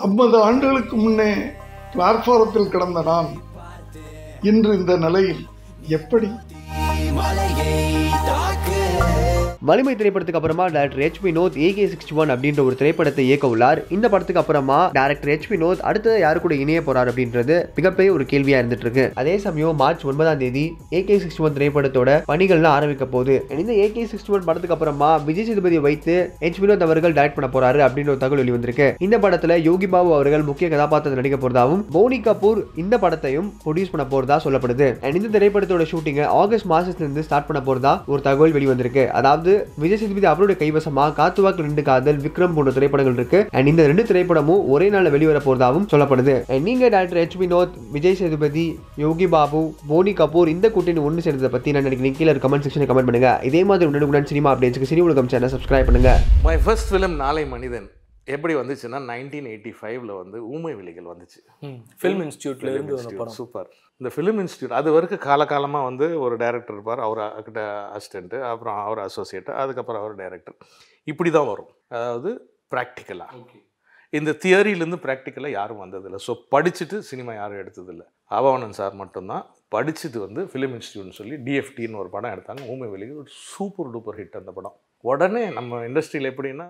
ஐம்பது ஆண்டுகளுக்கு முன்னே பிளாட்பாரத்தில் கிடந்த நான் இன்று இந்த நிலையில் எப்படி வலிமை திரைப்படத்துக்கு அப்புறமா director H Vinoth AK sixty one அப்படின்ற ஒரு திரைப்படத்தை இயக்க உள்ளார் இந்த படத்துக்கு அப்புறமா டேரக்டர் ஹெச் வினோத் அடுத்து யாரு கூட இணைய போறார் அப்படின்றது மிகப்பெரிய ஒரு கேள்வியா இருந்துட்டு இருக்கு அதே சமயம் மார்ச் ஒன்பதாம் தேதி ஏகே சிக்ஸ்டி ஒன் திரைப்படத்தோட பணிகள்லாம் ஆரம்பிக்க போகுது இந்த ஏகே சிக்ஸ்டி ஒன் படத்துக்கு அப்புறமா விஜய் சேதுபதியை வைத்து ஹெச் வினோத் அவர்கள் டைரக்ட் பண்ண போறாரு அப்படின்ற ஒரு தகவல் வெளிவந்திருக்கு இந்த படத்துல யோகி பாபு அவர்கள் முக்கிய கதாபாத்திரத்தில் நடிக்க போறதாவும் போனி கபூர் இந்த படத்தையும் ப்ரொடியூஸ் பண்ண போறதா சொல்லப்படுது அண்ட் இந்த திரைப்படத்தோட ஷூட்டிங்கை ஆகஸ்ட் மாசத்துல இருந்து ஸ்டார்ட் பண்ண போறதா ஒரு தகவல் வெளிவந்திருக்கு அதாவது விஜய் சேதுபதி அவருடைய கைவசமா காத்துவாக்கு ரெண்டு காதல் விக்ரம் போன்ற திரைப்படங்கள் இருக்கு அண்ட் இந்த ரெண்டு திரைப்படமும் ஒரே நாள்ல வெளிவர போறதாவும் சொல்லப்படுது And நீங்க டேரக்டர் ஹெச் வினோத் விஜய் சேதுபதி யோகி பாபு போனி கபூர் இந்த கூட்டணி ஒன்று சேர்ந்ததை பத்தி நான் நினைக்கிறேன் கீழே கமெண்ட் செக்ஷனில் கமெண்ட் பண்ணுங்க இதே மாதிரி உடனுக்குடன் சினிமா அப்டேட்ஸ்க்கு சினி உலகம் சேனல் சப்ஸ்கிரைப் பண்ணுங்க my first film Naalai Manithan எப்படி வந்துச்சுன்னா நைன்டீன் எயிட்டி ஃபைவ்ல வந்து ஊமை விழிகள் வந்துச்சு ஃபில்ம் இன்ஸ்டியூட்ல இருந்து வந்த படம் சூப்பர் இந்த ஃபிலிம் இன்ஸ்டியூட் அது வரைக்கும் காலகாலமாக வந்து ஒரு டைரக்டர் இருப்பார் அவர் கிட்ட அசிஸ்டண்ட்டு அப்புறம் அவர் அசோசியேட்டு அதுக்கப்புறம் அவர் டைரக்டர் இப்படி தான் வரும் அதாவது ப்ராக்டிக்கலாக இந்த தியரியிலேருந்து ப்ராக்டிக்கலாக யாரும் வந்ததில்லை ஸோ படிச்சுட்டு சினிமா யாரும் எடுத்ததில்லை அவானன் சார் மட்டும்தான் படிச்சுட்டு வந்து ஃபிலிம் இன்ஸ்டியூட்னு சொல்லி டிஎஃப்டின்னு ஒரு படம் எடுத்தாங்க ஊமை வெளியில் ஒரு சூப்பர் டூப்பர் ஹிட் அந்த படம் உடனே நம்ம இண்டஸ்ட்ரியில் எப்படின்னா